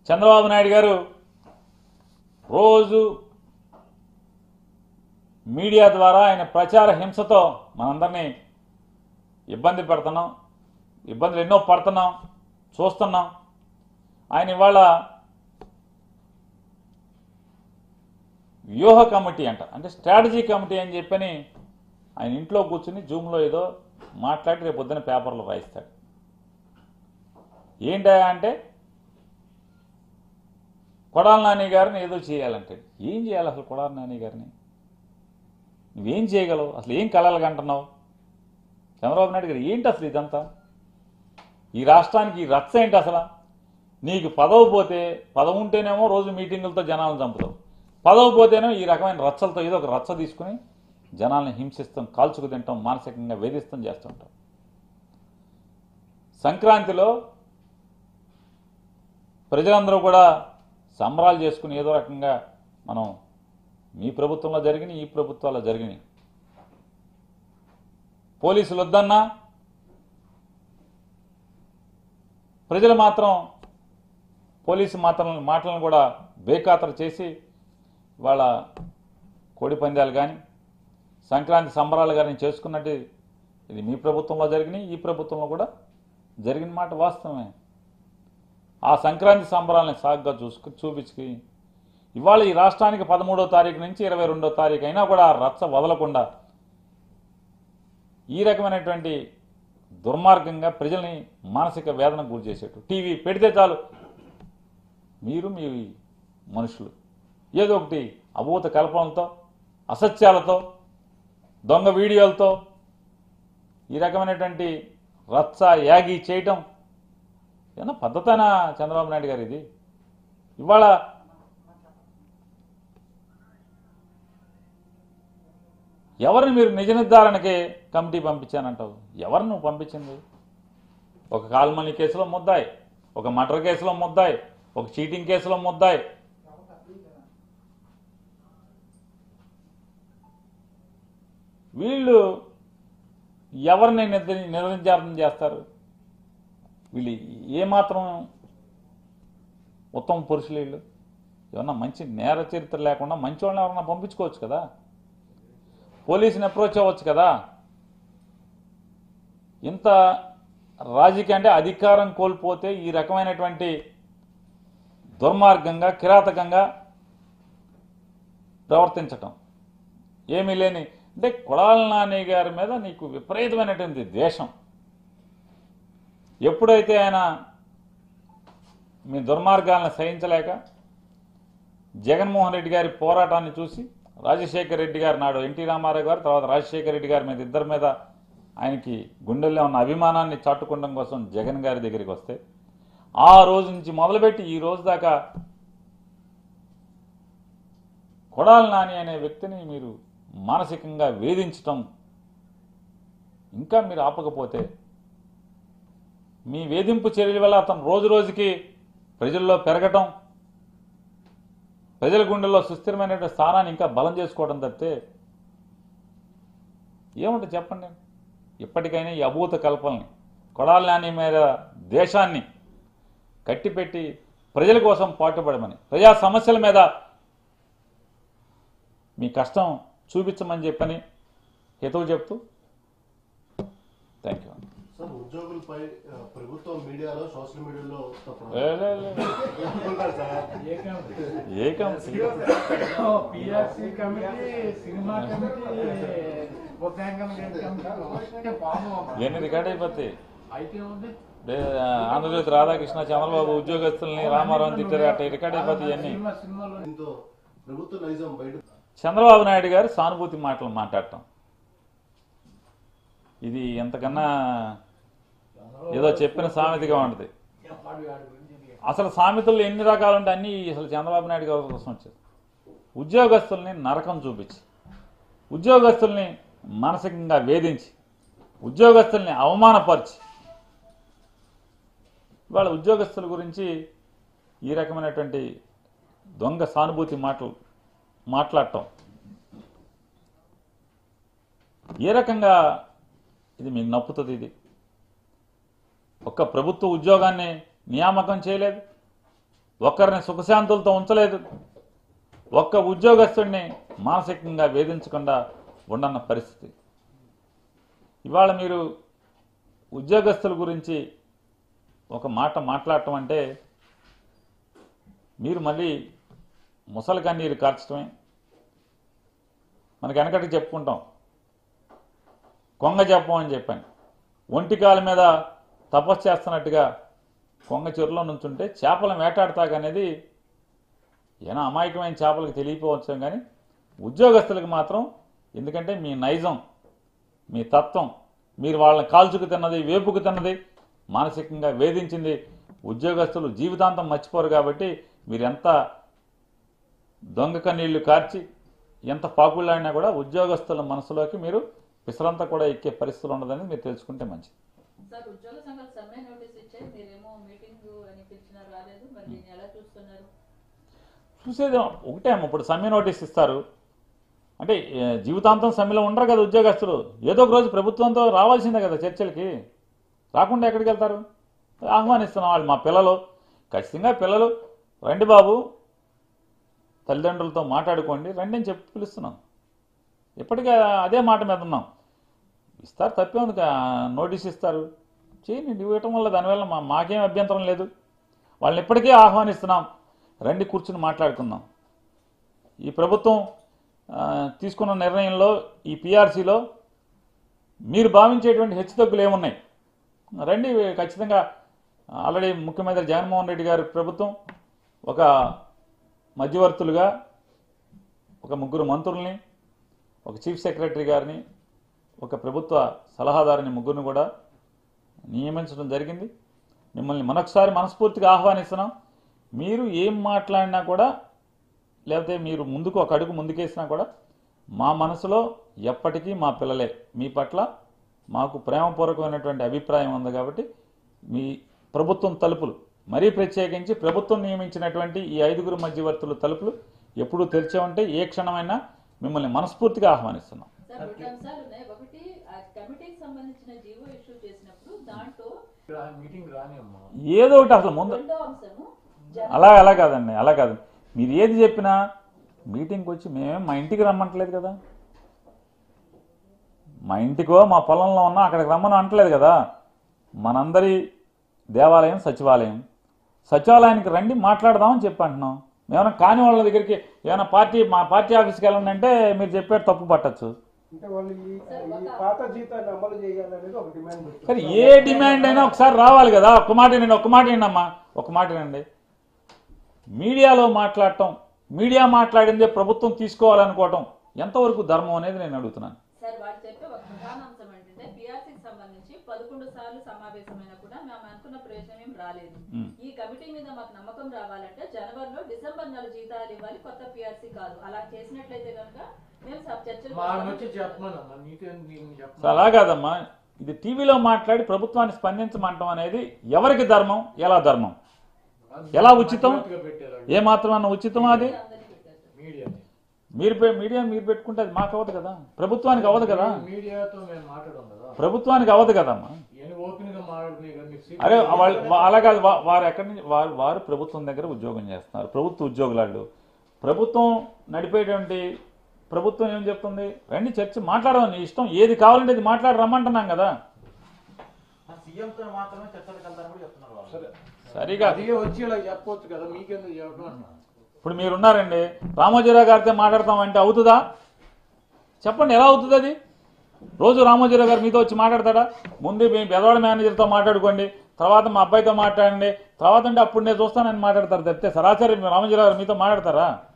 చంద్రబాబు నాయుడు గారు రోజు మీడియా ద్వారా ఆయన ప్రచార హింసతో మనందరినీ ఇబ్బంది పెడుతున్నాం ఇబ్బందులు ఎన్నో పడుతున్నాం చూస్తున్నాం ఆయన ఇవాళ వ్యూహ కమిటీ అంట అంటే స్ట్రాటజీ కమిటీ అని చెప్పని ఆయన ఇంట్లో కూర్చుని జూమ్లో ఏదో మాట్లాడి రేపు పొద్దున పేపర్లో రాయిస్తాడు ఏంటా అంటే కొడాల నాని గారిని ఏదో చేయాలంటే ఏం చేయాలి అసలు కొడాల నాని గారిని నువ్వేం చేయగలవు అసలు ఏం కలలు అంటున్నావు చంద్రబాబు నాయుడు గారు ఏంటి అసలు ఇదంతా ఈ రాష్ట్రానికి ఈ రచ్చ ఏంటి అసలు నీకు పదవి పోతే పదవి ఉంటేనేమో రోజు మీటింగులతో జనాలను చంపుతావు పదవి పోతేనేమో ఈ రకమైన రచ్చలతో ఏదో ఒక రచ్చ తీసుకుని జనాల్ని హింసిస్తాం కాల్చుకు తింటాం మానసికంగా వేధిస్తాం చేస్తుంటాం సంక్రాంతిలో ప్రజలందరూ కూడా సంబరాలు చేసుకుని ఏదో రకంగా మనం మీ ప్రభుత్వంలో జరిగినాయి ఈ ప్రభుత్వాల్లో జరిగినాయి పోలీసులు వద్దన్నా ప్రజలు మాత్రం పోలీసు మాత్రం మాటలను కూడా బేఖాతరు చేసి వాళ్ళ కోడి పందాలు కానీ సంక్రాంతి సంబరాలు కానీ చేసుకున్నట్టు ఇది మీ ప్రభుత్వంలో జరిగినాయి ఈ ప్రభుత్వంలో కూడా జరిగిన మాట వాస్తవమే ఆ సంక్రాంతి సంబరాలను సాగ్గా చూసుకు చూపించుకి ఇవాళ ఈ రాష్ట్రానికి పదమూడో తారీఖు నుంచి ఇరవై రెండో తారీఖు అయినా కూడా ఆ రచ్చ వదలకుండా ఈ రకమైనటువంటి దుర్మార్గంగా ప్రజల్ని మానసిక వేదనకు గురి చేసేట్టు టీవీ పెడితే చాలు మీరు మీ మనుషులు ఏదో ఒకటి అభూత కల్పనలతో అసత్యాలతో దొంగ వీడియోలతో ఈ రకమైనటువంటి రచ్చ యాగి చేయటం ఏమన్నా పద్ధతేనా చంద్రబాబు నాయుడు గారు ఇది ఇవాళ ఎవరిని మీరు నిజ నిర్ధారణకి కమిటీ పంపించానంటావు ఎవరిని నువ్వు పంపించింది ఒక కాల్మనీ కేసులో ముద్దాయి ఒక మర్డర్ కేసులో ముద్దాయి ఒక చీటింగ్ కేసులో ముద్దాయి వీళ్ళు ఎవరిని నిర్ధ నిర్ధారణ చేస్తారు వీళ్ళు ఏమాత్రం ఉత్తమ పురుషులు వీళ్ళు ఏమన్నా మంచి నేర చరిత్ర లేకుండా మంచి వాళ్ళని ఎవరన్నా పంపించుకోవచ్చు కదా పోలీసుని అప్రోచ్ అవ్వచ్చు కదా ఇంత రాజకీయ అంటే అధికారం కోల్పోతే ఈ రకమైనటువంటి దుర్మార్గంగా కిరాతకంగా ప్రవర్తించటం ఏమీ లేని అంటే కొడాల నాని గారి మీద నీకు విపరీతమైనటువంటి ద్వేషం ఎప్పుడైతే ఆయన మీ దుర్మార్గాలను సహించలేక జగన్మోహన్ రెడ్డి గారి పోరాటాన్ని చూసి రాజశేఖర్ రెడ్డి గారు నాడు ఎన్టీ రామారావు గారు తర్వాత రాజశేఖర రెడ్డి గారి మీద ఇద్దరి మీద ఆయనకి గుండెల్లో ఉన్న అభిమానాన్ని చాటుకోవడం కోసం జగన్ గారి దగ్గరికి వస్తే ఆ రోజు నుంచి మొదలుపెట్టి ఈ రోజు దాకా కొడాల నాని అనే వ్యక్తిని మీరు మానసికంగా వేధించటం ఇంకా మీరు ఆపకపోతే మీ వేధింపు చర్యల వల్ల అతను రోజు రోజుకి ప్రజల్లో పెరగటం ప్రజల గుండెల్లో సుస్థిరమైనటువంటి స్థానాన్ని ఇంకా బలం చేసుకోవడం తప్పితే ఏముంటుంది చెప్పండి ఇప్పటికైనా ఈ అభూత కల్పనని కొడాల నాని మీద దేశాన్ని కట్టిపెట్టి ప్రజల కోసం పాటుపడమని ప్రజా సమస్యల మీద మీ కష్టం చూపించమని చెప్పని హితవు చెప్తూ థ్యాంక్ యూ సార్ ఉద్యోగులపై ఆ, ప్రభుత్వం మీడియాలో సోషల్ మీడియాలో లే, లే, లే. అనుకుంటారు సార్ ఏకం పిఆర్సీ కమిటీ సినిమా కమిటీ బొద్దాంగం కమిటీ బాబు ఇవన్నీ రికార్డ్ అయిపోతాయి అయితే ఉంది లే, ఆంధ్రజ్యోతి రాధాకృష్ణ చంద్రబాబు ఉద్యోగస్తుల్ని రామారావు తిట్టారు అట్లా రికార్డ్ అయిపోతాయి ఇవన్నీ సినిమా సినిమాలో దీంతో ప్రభుత్వ నైజం బయట చంద్రబాబు నాయుడు గారు సానుభూతి మాటలు మాట్లాడటం ఇది ఎంతకన్నా ఏదో చెప్పిన సామెతగా ఉంటుంది అసలు సామెతలు ఎన్ని రకాలు ఉంటాయి అన్నీ అసలు చంద్రబాబు నాయుడు గారి కోసం వచ్చారు ఉద్యోగస్తుల్ని నరకం చూపించి ఉద్యోగస్తుల్ని మానసికంగా వేధించి ఉద్యోగస్తుల్ని అవమానపరిచి ఇవాళ ఉద్యోగస్తుల గురించి ఈ రకమైనటువంటి దొంగ సానుభూతి మాటలు మాట్లాడటం ఏ రకంగా ఇది మీకు నప్పుతుంది ఇది ఒక్క ప్రభుత్వ ఉద్యోగాన్ని నియామకం చేయలేదు ఒక్కరిని సుఖశాంతులతో ఉంచలేదు ఒక్క ఉద్యోగస్తుడిని మానసికంగా వేధించకుండా ఉండన్న పరిస్థితి ఇవాళ మీరు ఉద్యోగస్తుల గురించి ఒక మాట మాట్లాడటం అంటే మీరు మళ్ళీ ముసలి కన్నీరు కార్చడమే మనకి వెనకటికి చెప్పుకుంటాం కొంగ చెప్పం అని చెప్పాను ఒంటికాల మీద తపస్సు చేస్తున్నట్టుగా కొంగ చెరులో నుంచుంటే చేపలను వేటాడతాకనేది ఏనా అమాయకమైన చేపలకు తెలియపోవచ్చు కానీ ఉద్యోగస్తులకు మాత్రం ఎందుకంటే మీ నైజం మీ తత్వం మీరు వాళ్ళని కాల్చుకు తిన్నది వేపుకు తిన్నది మానసికంగా వేధించింది ఉద్యోగస్తులు జీవితాంతం మర్చిపోరు కాబట్టి మీరు ఎంత దొంగ కన్నీళ్లు కార్చి ఎంత పాకుళ్ళాడినా కూడా ఉద్యోగస్తుల మనసులోకి మీరు పిసరంతా కూడా ఎక్కే పరిస్థితులు ఉండదని మీరు తెలుసుకుంటే మంచిది సార్ ఉద్యోగ సంఘాలు సమ్మె నోటీస్ ఇచ్చాయి మీరేమో మీటింగ్ అని పిలిచినా రాలేదు మరి దీన్ని ఎలా చూస్తున్నారు చూసేది ఒకటే అమ్మ ఇప్పుడు సమ్మె నోటీస్ ఇస్తారు అంటే ఏ, జీవితాంతం సమ్మెలో ఉండరు కదా ఉద్యోగస్తులు ఏదో ఒక రోజు ప్రభుత్వంతో రావాల్సిందే కదా చర్చలకి రాకుండా ఎక్కడికి వెళ్తారు ఆహ్వానిస్తున్నాం వాళ్ళు మా పిల్లలు ఖచ్చితంగా పిల్లలు రండి బాబు తల్లిదండ్రులతో మాట్లాడుకోండి రండి అని చెప్పి పిలుస్తున్నాం ఇప్పటికే అదే మాట మీద ఉన్నాం ఇస్తారు తప్పే ఉంది కా- నోటీస్ ఇస్తారు చేయండి ఇవ్వటం వల్ల దానివల్ల మా మాకేం అభ్యంతరం లేదు వాళ్ళని ఇప్పటికే ఆహ్వానిస్తున్నాం రండి కూర్చుని మాట్లాడుకుందాం ఈ ప్రభుత్వం ఆ, తీసుకున్న నిర్ణయంలో ఈ పిఆర్సీలో మీరు భావించేటువంటి హెచ్చుతగ్గులు ఏమున్నాయి రండి ఖచ్చితంగా ఆల్రెడీ ముఖ్యమంత్రి జగన్మోహన్ రెడ్డి గారి ప్రభుత్వం ఒక మధ్యవర్తులుగా ఒక ముగ్గురు మంత్రుల్ని ఒక చీఫ్ సెక్రటరీ గారిని ఒక ప్రభుత్వ సలహాదారుని ముగ్గురిని కూడా నియమించడం జరిగింది మిమ్మల్ని మరొకసారి మనస్ఫూర్తిగా ఆహ్వానిస్తున్నాం మీరు ఏం మాట్లాడినా కూడా లేకపోతే మీరు ముందుకు ఒక అడుగు ముందుకేసినా కూడా మా మనసులో ఎప్పటికీ మా పిల్లలే మీ పట్ల మాకు ప్రేమపూర్వకమైనటువంటి అభిప్రాయం ఉంది కాబట్టి మీ ప్రభుత్వం తలుపులు మరీ ప్రత్యేకించి ప్రభుత్వం నియమించినటువంటి ఈ ఐదుగురు మధ్యవర్తుల తలుపులు ఎప్పుడూ తెరిచే ఉంటే ఏ క్షణమైనా మిమ్మల్ని మనస్ఫూర్తిగా ఆహ్వానిస్తున్నాం సార్ రెండు అంశాలు ఉన్నాయి ఒకటి ఆ కమిటీకి సంబంధించిన జీవో ఇష్యూ చేసినప్పుడు దాంట్లో మీటింగ్ రాని అమ్మా ఏదో ఒకటి అసలు ముందు రెండో అంశము జన- అలా అలా కాదండి అలా కాదు మీరు ఏది చెప్పినా మీటింగ్కి వచ్చి మేమేం మా ఇంటికి రమ్మంటలేదు కదా మా ఇంటికో మా పొలంలో ఉన్నా అక్కడికి రమ్మని అంటలేదు కదా మనందరి దేవాలయం సచివాలయం సచివాలయానికి రండి మాట్లాడదామని చెప్పి అంటున్నాం ఏమైనా కాని వాళ్ళ దగ్గరికి ఏమైనా పార్టీ మా పార్టీ ఆఫీస్కి వెళ్ళండి అంటే మీరు చెప్పారు తప్పు పట్టచ్చు అంటే వాళ్ళు ఈ ఈ పాత జీతాన్ని అమలు చేయాలనేది ఒక డిమాండ్ పెట్టారు. కానీ ఏ డిమాండ్ అయినా ఒకసారి రావాలి కదా ఒక్క మాట నేను ఒక్క మాట వినమ్మా ఒక్క మాట వినండి మీడియాలో మాట్లాడటం మీడియా మాట్లాడిందే ప్రభుత్వం తీసుకోవాలనుకోవటం ఎంతవరకు ధర్మం అనేది నేను అడుగుతున్నాను సార్ వాళ్ళు చెప్పే ఒక ప్రధాన అంశం ఏంటంటే పిఆర్సీకి సంబంధించి పదకొండు సార్లు సమావేశమైనా కూడా మేము అనుకున్న ప్రయోజనం ఏం రాలేదు మ్. ఈ కమిటీ మీద మాకు నమ్మకం రావాలంటే జనవరిలో డిసెంబర్ నెల జీతాలు ఇవ్వాలి కొత్త పిఆర్సీ కాదు అలా చేసినట్లయితే కనుక మేము సబ్ చర్చలు మా చేస్తాము. నుంచి చెప్పమనమ్మా నీకే నేను సో చెప్పమను అలా కాదమ్మా ఇది టీవీలో మాట్లాడి ప్రభుత్వాన్ని స్పందించమంటం అనేది ఎవరికి ధర్మం ఎలా ధర్మం ఎలా ఉచితం? మధ్యవర్తిగా పెట్టారు ఏ మాత్రమన్నా ఉచితం అది అందరినీ పెట్టారు సార్. మీడియాని మీరు పె- మీడియా మీరు పెట్టుకుంటే అది మాకు అవ్వదు కదా ప్రభుత్వానికి అవ్వదు కదా మీడియాతో మేము మాట్లాడాం కదా ప్రభుత్వానికి అవ్వదు కదమ్మా నేను ఓపెన్ గా మాట్లాడుకునే కదా మీకు సీక్రెట్ అరే వాళ్ళు వా- అలా కాదు వా- వారు ఎక్కడి నుంచి వారు వారు ప్రభుత్వం దగ్గర ఉద్యోగం చేస్తున్నారు ప్రభుత్వ ఉద్యోగులాళ్ళు ప్రభుత్వం నడిపేటువంటి ప్రభుత్వం ఏం చెప్తుంది రండి చర్చ మాట్లాడదాం నీ ఇష్టం ఏది కావాలంటే అది మాట్లాడి రమ్మంటున్నాం కదా సీఎంతో మాత్రమే చర్చలకు వెళ్తారని కూడా చెప్తున్నారు వాళ్ళు సరే సరిగా అది వచ్చి ఇలా చెప్పొచ్చు కదా మీకెందుకు చెప్పడం అన్నా ఇప్పుడు మీరున్నారండి రామోజీరావు గారితో మాట్లాడతామంటే అవుతుందా చెప్పండి ఎలా అవుతుంది అది రోజు రామోజీరావు గారు మీతో వచ్చి మాట్లాడతాడా ముందు మీ బెదవాడ మేనేజర్తో మాట్లాడుకోండి తర్వాత మా అబ్బాయితో మాట్లాడండి తర్వాత అంటే అప్పుడు నేను చూస్తానని మాట్లాడతారు తప్పితే సరాసరి రామోజీరావు గారు మీతో మాట్లాడతారా